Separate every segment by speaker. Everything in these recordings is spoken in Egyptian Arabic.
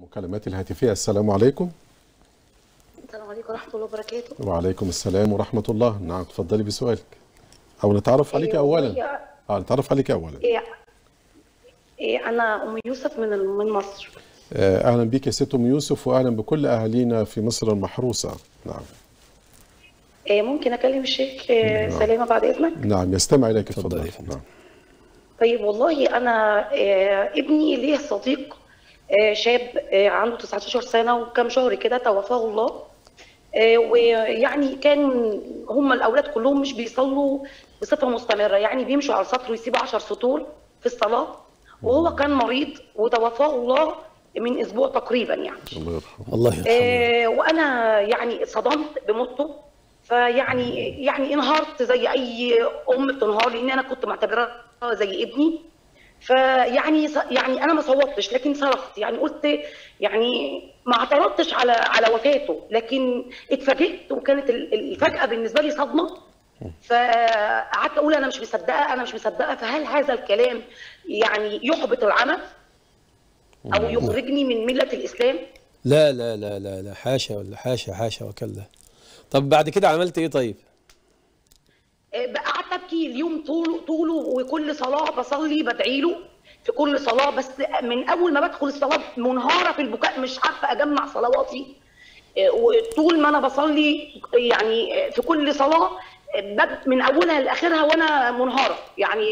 Speaker 1: المكالمات الهاتفية السلام عليكم
Speaker 2: السلام عليكم ورحمة الله وبركاته
Speaker 1: وعليكم السلام ورحمة الله نعم تفضلي بسؤالك أو نتعرف عليك
Speaker 2: إيه
Speaker 1: أولا
Speaker 2: والله
Speaker 1: آه نتعرف عليك أولا
Speaker 2: إيه إيه أنا أم يوسف من من مصر
Speaker 1: آه، أهلا بك يا ست أم يوسف وأهلا بكل أهالينا في مصر المحروسة نعم
Speaker 2: إيه ممكن أكلم الشيخ إيه سلامة بعد إذنك
Speaker 1: نعم يستمع إليك
Speaker 3: اتفضلي
Speaker 1: تفضل
Speaker 3: يا فندم.
Speaker 1: نعم.
Speaker 2: طيب والله أنا إيه ابني ليه صديق إيه شاب إيه عنده 19 سنة وكم شهر كده توفاه الله إيه ويعني كان هم الأولاد كلهم مش بيصلوا بصفة مستمرة يعني بيمشوا على السطر ويسيبوا 10 سطور في الصلاة وهو كان مريض وتوفاه الله من أسبوع تقريبا يعني
Speaker 1: الله يرحمه
Speaker 3: الله يرحمه
Speaker 2: آه، وانا يعني صدمت بموته فيعني يعني انهارت زي اي ام بتنهار لان انا كنت معتبرها زي ابني فيعني يعني انا ما صوتش لكن صرخت يعني قلت يعني ما اعترضتش على على وفاته لكن اتفاجئت وكانت ال- الفجأة بالنسبه لي صدمه فقعدت اقول انا مش مصدقه انا مش مصدقه فهل هذا الكلام يعني يحبط العمل او يخرجني من مله الاسلام
Speaker 3: لا لا لا لا لا حاشا ولا حاشا حاشا وكلا طب بعد كده عملت ايه طيب
Speaker 2: بقى قعدت ابكي اليوم طوله طوله وكل صلاه بصلي بدعي له في كل صلاه بس من اول ما بدخل الصلاه منهاره في البكاء مش عارفه اجمع صلواتي وطول ما انا بصلي يعني في كل صلاه بب- من اولها لاخرها وانا منهاره يعني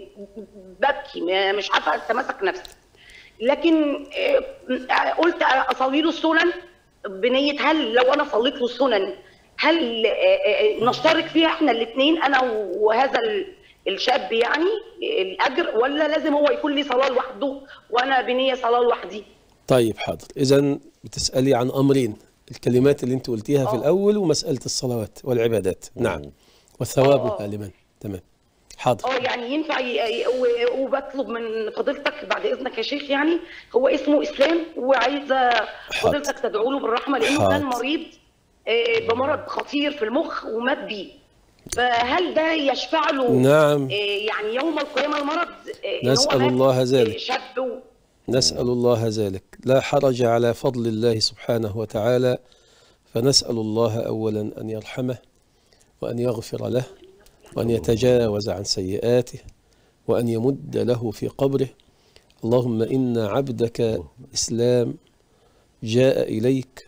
Speaker 2: ببكي ما- مش عارفه اتماسك نفسي لكن آه، قلت اصلي له السنن بنيه هل لو انا صليت له السنن هل آه، آه، نشترك فيها احنا الاثنين انا وهذا ال- الشاب يعني الاجر ولا لازم هو يكون لي صلاه لوحده وانا بنيه صلاه لوحدي
Speaker 3: طيب حاضر اذا بتسالي عن امرين الكلمات اللي انت قلتيها في
Speaker 2: آه.
Speaker 3: الاول ومساله الصلوات والعبادات نعم والثواب
Speaker 2: آه.
Speaker 3: لمن تمام حاضر
Speaker 2: اه يعني ينفع ي- و- وبطلب من فضيلتك بعد اذنك يا شيخ يعني هو اسمه اسلام وعايزه فضيلتك تدعو له بالرحمه لانه كان
Speaker 3: حاضر.
Speaker 2: مريض آه، بمرض خطير في المخ ومات بيه فهل ده يشفع له
Speaker 3: نعم
Speaker 2: آه، يعني يوم القيامه المرض آه، إن هو
Speaker 3: نسأل
Speaker 2: مات،
Speaker 3: الله ذلك.
Speaker 2: آه، شاب و-
Speaker 3: نسأل الله ذلك لا حرج على فضل الله سبحانه وتعالى فنسأل الله أولا أن يرحمه وأن يغفر له وأن يتجاوز عن سيئاته وأن يمد له في قبره اللهم إن عبدك إسلام جاء إليك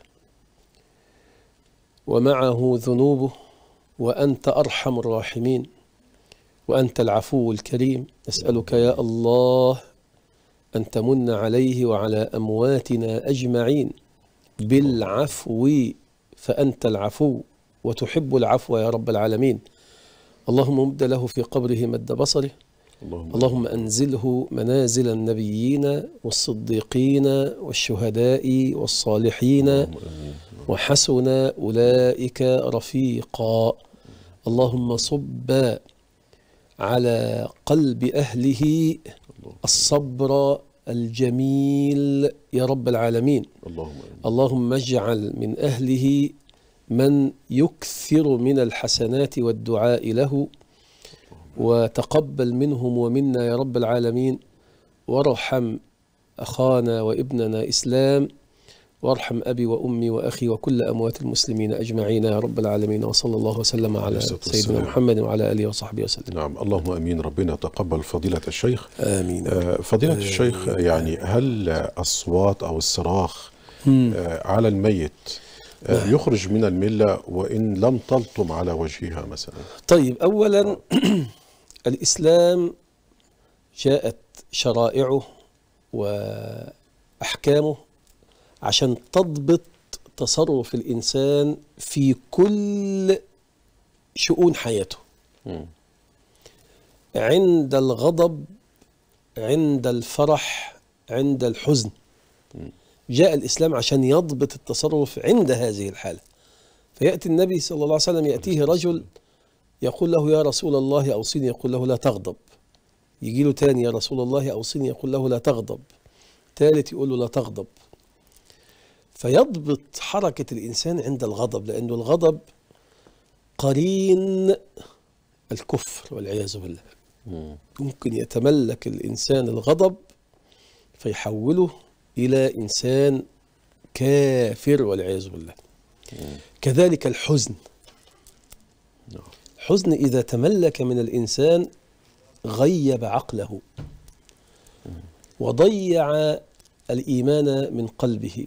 Speaker 3: ومعه ذنوبه وأنت أرحم الراحمين وأنت العفو الكريم نسألك يا الله أن تمن عليه وعلى أمواتنا أجمعين بالعفو فأنت العفو وتحب العفو يا رب العالمين اللهم مد له في قبره مد بصره
Speaker 1: اللهم
Speaker 3: اللهم أنزله منازل النبيين والصديقين والشهداء والصالحين
Speaker 1: اللهم آمين.
Speaker 3: وحسن أولئك رفيقا اللهم صب على قلب أهله الصبر الجميل يا رب العالمين
Speaker 1: اللهم آمين.
Speaker 3: اللهم اجعل من أهله من يكثر من الحسنات والدعاء له وتقبل منهم ومنا يا رب العالمين وارحم أخانا وابننا إسلام وارحم أبي وأمي وأخي وكل أموات المسلمين أجمعين يا رب العالمين وصلى الله وسلم على
Speaker 1: الصلاة
Speaker 3: سيدنا
Speaker 1: والسلام.
Speaker 3: محمد وعلى آله وصحبه وسلم
Speaker 1: نعم اللهم امين ربنا يتقبل فضيله الشيخ
Speaker 3: آمين
Speaker 1: آه، فضيله الشيخ يعني هل الصوات او الصراخ آه، على الميت آه، يخرج من المله وان لم تلطم على وجهها مثلا
Speaker 3: طيب أولا الإسلام جاءت شرائعه وأحكامه عشان تضبط تصرف الإنسان في كل شؤون حياته
Speaker 1: مم.
Speaker 3: عند الغضب عند الفرح عند الحزن جاء الإسلام عشان يضبط التصرف عند هذه الحالة فيأتي النبي صلى الله عليه وسلم يأتيه رجل يقول له يا رسول الله أوصيني يقول له لا تغضب يجي له تاني يا رسول الله أوصيني يقول له لا تغضب ثالث يقول له لا تغضب فيضبط حركة الإنسان عند الغضب لأنه الغضب قرين الكفر والعياذ بالله
Speaker 1: مم.
Speaker 3: يمكن يتملك الإنسان الغضب فيحوله إلى إنسان كافر والعياذ بالله كذلك الحزن
Speaker 1: نعم.
Speaker 3: الحزن إذا تملك من الإنسان غيب عقله وضيع الإيمان من قلبه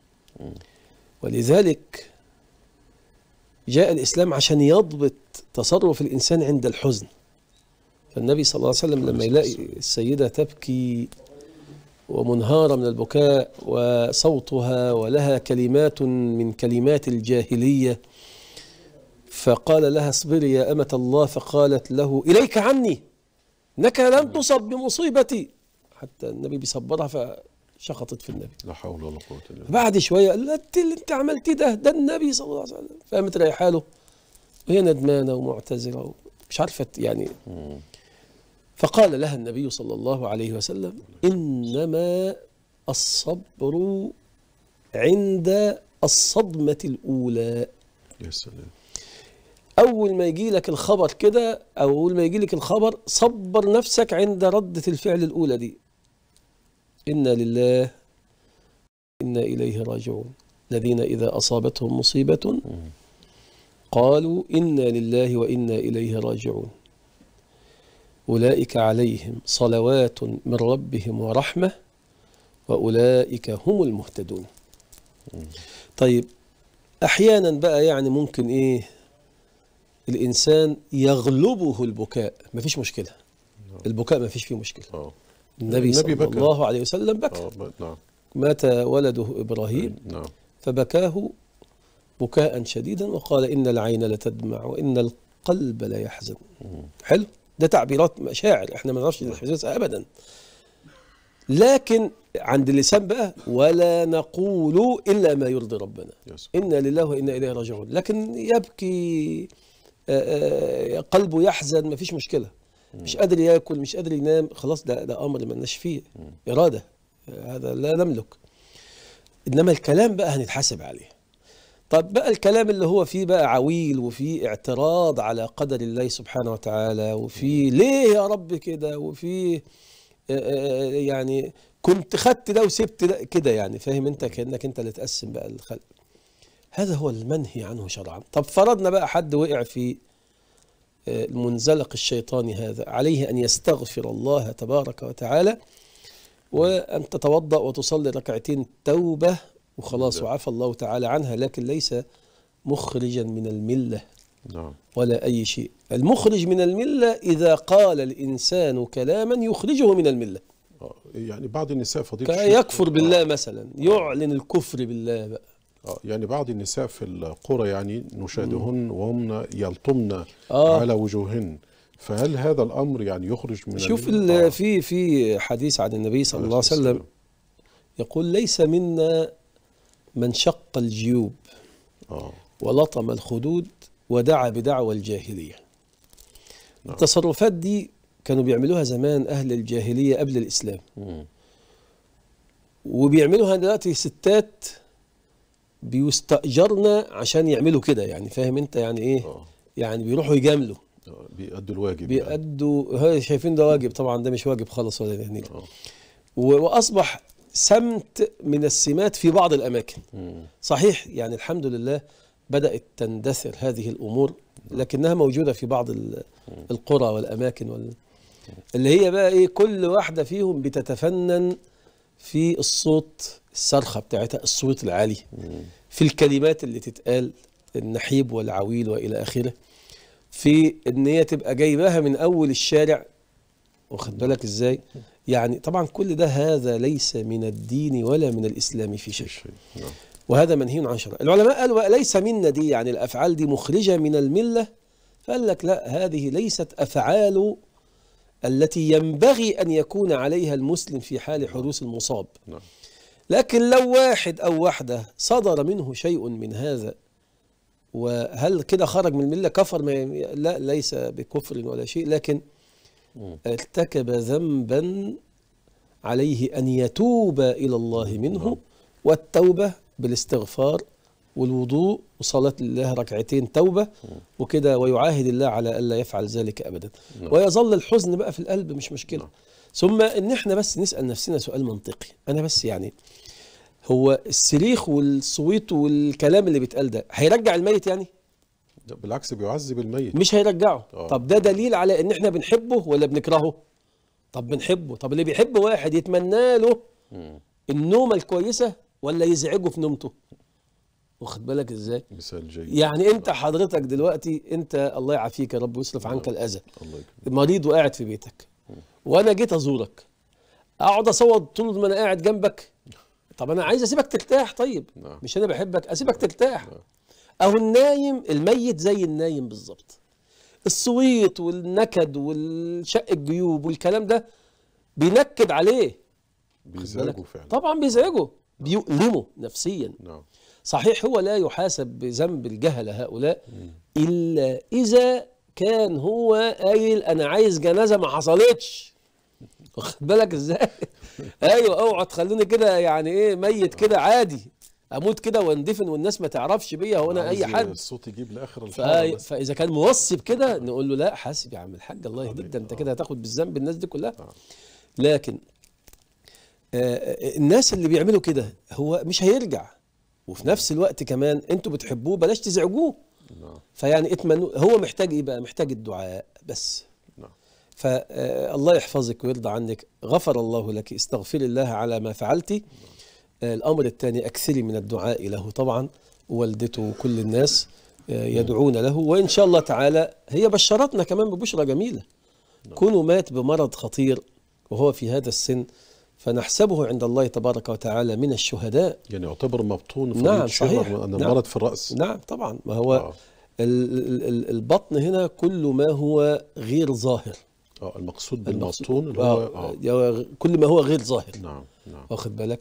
Speaker 3: ولذلك جاء الإسلام عشان يضبط تصرف الإنسان عند الحزن فالنبي صلى الله عليه وسلم لما يلاقي السيدة تبكي ومنهارة من البكاء وصوتها ولها كلمات من كلمات الجاهلية فقال لها اصبري يا أمة الله فقالت له إليك عني إنك لن تصب بمصيبتي حتى النبي بيصبرها فشخطت في النبي
Speaker 1: لا حول ولا قوة إلا بالله
Speaker 3: بعد شويه قال لها انت اللي انت عملتيه ده ده النبي صلى الله عليه وسلم فقامت رايحه له وهي ندمانه ومعتذره مش عارفه يعني فقال لها النبي صلى الله عليه وسلم انما الصبر عند الصدمه الاولى
Speaker 1: يا سلام
Speaker 3: اول ما يجي لك الخبر كده او اول ما يجي لك الخبر صبر نفسك عند رده الفعل الاولى دي انا لله انا اليه راجعون الذين اذا اصابتهم مصيبه قالوا انا لله وانا اليه راجعون اولئك عليهم صلوات من ربهم ورحمه واولئك هم المهتدون طيب احيانا بقى يعني ممكن ايه الانسان يغلبه البكاء مفيش مشكله البكاء مفيش فيه مشكله
Speaker 1: اه
Speaker 3: النبي,
Speaker 1: النبي
Speaker 3: صلى
Speaker 1: بكى.
Speaker 3: الله عليه وسلم بكى
Speaker 1: اه ب- نعم
Speaker 3: مات ولده ابراهيم
Speaker 1: نعم
Speaker 3: فبكاه بكاء شديدا وقال ان العين لتدمع وان القلب لا يحزن حلو ده تعبيرات مشاعر احنا ما نعرفش الاحساس ابدا لكن عند اللسان بقى ولا نقول الا ما يرضي ربنا
Speaker 1: يا سلام
Speaker 3: انا لله وانا اليه راجعون لكن يبكي آه، آه، قلبه يحزن مفيش مشكله مش قادر ياكل مش قادر ينام خلاص ده ده امر مالناش فيه اراده آه، هذا لا نملك انما الكلام بقى هنتحاسب عليه طب بقى الكلام اللي هو فيه بقى عويل وفيه اعتراض على قدر الله سبحانه وتعالى وفيه ليه يا رب كده وفيه آه، آه، يعني كنت خدت ده وسبت ده كده يعني فاهم انت كانك انت اللي تقسم بقى الخلق هذا هو المنهي عنه شرعا طب فرضنا بقى حد وقع في آه، المنزلق الشيطاني هذا عليه أن يستغفر الله تبارك وتعالى وأن تتوضأ وتصلي ركعتين توبة وخلاص وعفى الله تعالى عنها لكن ليس مخرجا من الملة
Speaker 1: نعم
Speaker 3: ولا أي شيء المخرج من الملة إذا قال الإنسان كلاما يخرجه من الملة
Speaker 1: آه. يعني بعض النساء فضيلة الشيخ-
Speaker 3: كيكفر بالله
Speaker 1: آه.
Speaker 3: مثلا يعلن الكفر بالله بقى
Speaker 1: آه. يعني بعض النساء في القرى يعني نشاهدهن وهن يلطمن
Speaker 3: آه.
Speaker 1: على وجوههن فهل هذا الامر يعني يخرج من
Speaker 3: شوف
Speaker 1: ال-
Speaker 3: ال-
Speaker 1: آه.
Speaker 3: في في حديث عن النبي صلى الله عليه
Speaker 1: عليه الصلاة
Speaker 3: وسلم يقول ليس منا من شق الجيوب
Speaker 1: اه
Speaker 3: ولطم الخدود ودعا بدعوى الجاهلية
Speaker 1: نعم.
Speaker 3: التصرفات دي كانوا بيعملوها زمان أهل الجاهلية قبل الإسلام
Speaker 1: مم.
Speaker 3: وبيعملوها دلوقتي ستات بيستأجرن عشان يعملوا كده يعني فاهم انت يعني ايه
Speaker 1: اه
Speaker 3: يعني بيروحوا يجاملوا
Speaker 1: آه. بيأدوا الواجب يعني.
Speaker 3: بيأدوا هاي شايفين ده واجب طبعا ده مش واجب خالص ولا نيل
Speaker 1: آه.
Speaker 3: و- وأصبح سمت من السمات في بعض الأماكن
Speaker 1: مم.
Speaker 3: صحيح يعني الحمد لله بدأت تندثر هذه الأمور لكنها موجودة في بعض ال- القرى والأماكن وال... اللي هي بقى إيه كل واحدة فيهم بتتفنن في الصوت الصرخة بتاعتها الصوت العالي في الكلمات اللي تتقال النحيب والعويل وإلى آخره في إن هي تبقى جايباها من أول الشارع واخد بالك إزاي يعني طبعا كل ده هذا ليس من الدين ولا من الإسلام في شيء
Speaker 1: شيء نعم
Speaker 3: وهذا منهي عن شرع العلماء قالوا بقى ليس منا دي يعني الأفعال دي مخرجة من الملة فقال لك لا هذه ليست أفعال التي ينبغي أن يكون عليها المسلم في حال حدوث المصاب
Speaker 1: نعم
Speaker 3: لكن لو واحد أو واحدة صدر منه شيء من هذا وهل كده خرج من الملة كفر ما لا ليس بكفر ولا شيء لكن
Speaker 1: مم.
Speaker 3: ارتكب ذنبا عليه أن يتوب إلى الله منه والتوبة بالاستغفار والوضوء وصلاة لله ركعتين توبة وكده ويعاهد الله على ألا يفعل ذلك أبدا
Speaker 1: نعم.
Speaker 3: ويظل الحزن بقى في القلب مش مشكلة
Speaker 1: نعم.
Speaker 3: ثم إن إحنا بس نسأل نفسنا سؤال منطقي أنا بس يعني هو الصريخ والصويت والكلام اللي بيتقال ده هيرجع الميت يعني
Speaker 1: ده بالعكس بيعذب الميت
Speaker 3: مش هيرجعه
Speaker 1: آه.
Speaker 3: طب ده دليل على ان احنا بنحبه ولا بنكرهه طب بنحبه طب اللي بيحب واحد يتمنى له
Speaker 1: مم.
Speaker 3: النومه الكويسه ولا يزعجه في نومته واخد بالك ازاي
Speaker 1: مثال جيد
Speaker 3: يعني انت حضرتك دلوقتي انت الله يعافيك يا رب ويصرف عنك الاذى
Speaker 1: الله يكرمك
Speaker 3: مريض وقاعد في بيتك وانا جيت ازورك اقعد اصوت طول ما انا قاعد جنبك طب انا عايز اسيبك ترتاح طيب
Speaker 1: نعم.
Speaker 3: مش انا بحبك اسيبك ترتاح اهو النايم الميت زي النايم بالظبط الصويت والنكد والشق الجيوب والكلام ده بينكد عليه
Speaker 1: بيزعجوا فعلا
Speaker 3: طبعا بيزعجه بيؤلمه نفسيا
Speaker 1: نعم
Speaker 3: صحيح هو لا يحاسب بذنب الجهله هؤلاء الا اذا كان هو قايل انا عايز جنازه ما حصلتش واخد بالك ازاي ايوه اوعى تخليني كده يعني ايه ميت كده عادي اموت كده واندفن والناس ما تعرفش بيا هو انا اي
Speaker 1: عاوز
Speaker 3: حد
Speaker 1: الصوت يجيب لاخر
Speaker 3: فأي-
Speaker 1: الحاره بس.
Speaker 3: فاذا كان موصي بكده نقول له لا حاسب يا عم الحاج الله يهديك ده انت كده هتاخد بالذنب الناس دي كلها لكن آه، الناس اللي بيعملوا كده هو مش هيرجع وفي نفس الوقت كمان انتوا بتحبوه بلاش تزعجوه
Speaker 1: نعم
Speaker 3: فيعني اتمنوا هو محتاج ايه بقى محتاج الدعاء بس
Speaker 1: نعم
Speaker 3: فالله يحفظك ويرضى عنك غفر الله لك استغفر الله على ما فعلت آه، الامر الثاني اكثري من الدعاء له طبعا والدته وكل الناس آه، يدعون له وان شاء الله تعالى هي بشرتنا كمان ببشرى جميله كونه مات بمرض خطير وهو في هذا السن فنحسبه عند الله تبارك وتعالى من الشهداء
Speaker 1: يعني يعتبر مبطون في
Speaker 3: نعم،
Speaker 1: نعم شهر
Speaker 3: صحيح.
Speaker 1: من
Speaker 3: نعم.
Speaker 1: المرض في الراس
Speaker 3: نعم طبعا ما هو
Speaker 1: آه.
Speaker 3: ال- ال- ال- البطن هنا كل ما هو غير ظاهر
Speaker 1: اه المقصود
Speaker 3: المقصود-
Speaker 1: بالمبطون اللي هو
Speaker 3: آه،
Speaker 1: اه
Speaker 3: يا- كل ما هو غير ظاهر
Speaker 1: نعم نعم
Speaker 3: واخد بالك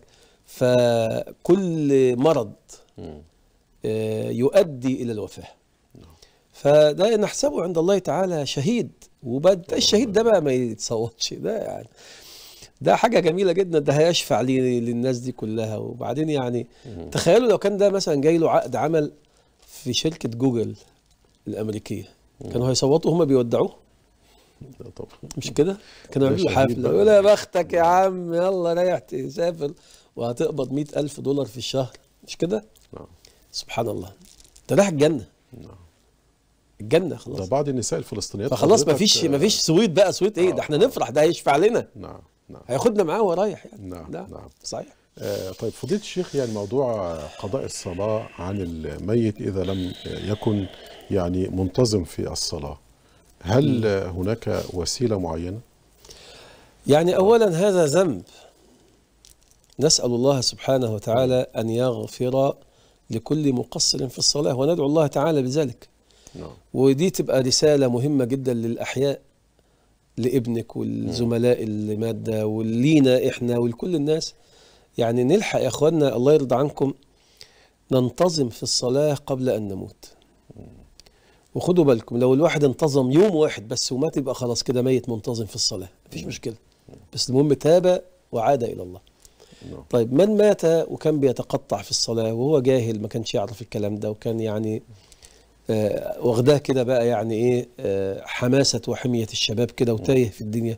Speaker 3: فكل مرض
Speaker 1: مم.
Speaker 3: آه، يؤدي الى الوفاه فده نحسبه عند الله تعالى شهيد وبعد الشهيد ده بقى ما يتصوتش ده يعني ده حاجه جميله جدا ده هيشفع لي للناس دي كلها وبعدين يعني تخيلوا لو كان ده مثلا جاي له عقد عمل في شركه جوجل الامريكيه كانوا هيصوتوا هم بيودعوه
Speaker 1: لا طبعا
Speaker 3: مش كده؟ كانوا
Speaker 1: ده
Speaker 3: يعملوا
Speaker 1: شهيد
Speaker 3: حفله
Speaker 1: بقى.
Speaker 3: يقول يا بختك يا عم يلا ريح تسافر وهتقبض مئة ألف دولار في الشهر مش كده؟
Speaker 1: نعم
Speaker 3: سبحان الله ده راح الجنة
Speaker 1: نعم
Speaker 3: الجنة
Speaker 1: ده
Speaker 3: خلاص
Speaker 1: بعض النساء الفلسطينيات
Speaker 3: فخلاص
Speaker 1: حضرتك،
Speaker 3: مفيش
Speaker 1: آه،
Speaker 3: مفيش سويت بقى سويت ايه ده احنا نفرح ده هيشفع لنا
Speaker 1: نعم نعم
Speaker 3: هياخدنا معاه وهو رايح يعني
Speaker 1: نعم،
Speaker 3: ده
Speaker 1: نعم.
Speaker 3: صحيح
Speaker 1: آه، طيب فضيلة الشيخ يعني موضوع قضاء الصلاة عن الميت إذا لم يكن يعني منتظم في الصلاة هل هناك وسيلة معينة؟
Speaker 3: يعني اولا هذا ذنب نسأل الله سبحانه وتعالى أن يغفر لكل مقصر في الصلاة وندعو الله تعالى بذلك
Speaker 1: نعم
Speaker 3: ودي تبقى رسالة مهمة جدا للأحياء لابنك والزملاء اللي مات ده ولينا احنا ولكل الناس يعني نلحق يا اخوانا الله يرضى عنكم ننتظم في الصلاة قبل أن نموت وخدوا بالكم لو الواحد انتظم يوم واحد بس ومات يبقى خلاص كده ميت منتظم في الصلاة مفيش مشكلة بس المهم تاب وعاد إلى الله
Speaker 1: نعم.
Speaker 3: طيب من مات وكان بيتقطع في الصلاة وهو جاهل ما كانش يعرف الكلام ده وكان يعني آه، واخداه كده بقى يعني ايه آه، حماسة وحمية الشباب كده وتايه في الدنيا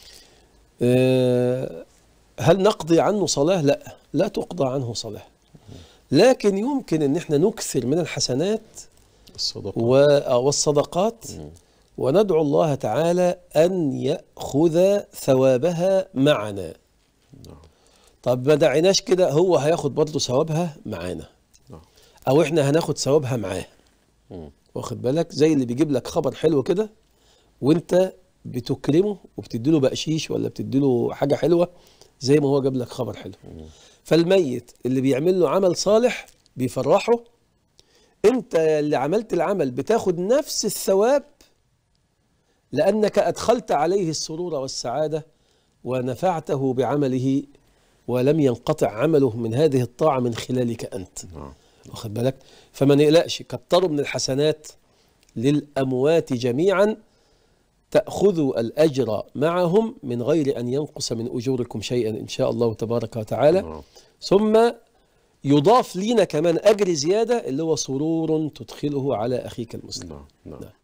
Speaker 3: آه، هل نقضي عنه صلاة؟ لا لا تقضى عنه صلاة لكن يمكن ان احنا نكثر من الحسنات
Speaker 1: الصدقة
Speaker 3: و- والصدقات وندعو الله تعالى ان ياخذ ثوابها معنا
Speaker 1: نعم.
Speaker 3: طب ما دعيناش كده هو هياخد برضه ثوابها معانا
Speaker 1: نعم.
Speaker 3: او احنا هناخد ثوابها معاه
Speaker 1: مم.
Speaker 3: واخد بالك زي اللي بيجيب لك خبر حلو كده وانت بتكرمه وبتديله بقشيش ولا بتديله حاجه حلوه زي ما هو جاب لك خبر حلو فالميت اللي بيعمل له عمل صالح بيفرحه انت اللي عملت العمل بتاخد نفس الثواب لانك ادخلت عليه السرور والسعاده ونفعته بعمله ولم ينقطع عمله من هذه الطاعه من خلالك انت
Speaker 1: نعم
Speaker 3: واخد بالك فما نقلقش كتروا من الحسنات للأموات جميعا تأخذوا الأجر معهم من غير أن ينقص من أجوركم شيئا إن شاء الله تبارك وتعالى
Speaker 1: نعم.
Speaker 3: ثم يضاف لينا كمان أجر زيادة اللي هو سرور تدخله على أخيك المسلم
Speaker 1: نعم نعم
Speaker 3: نعم.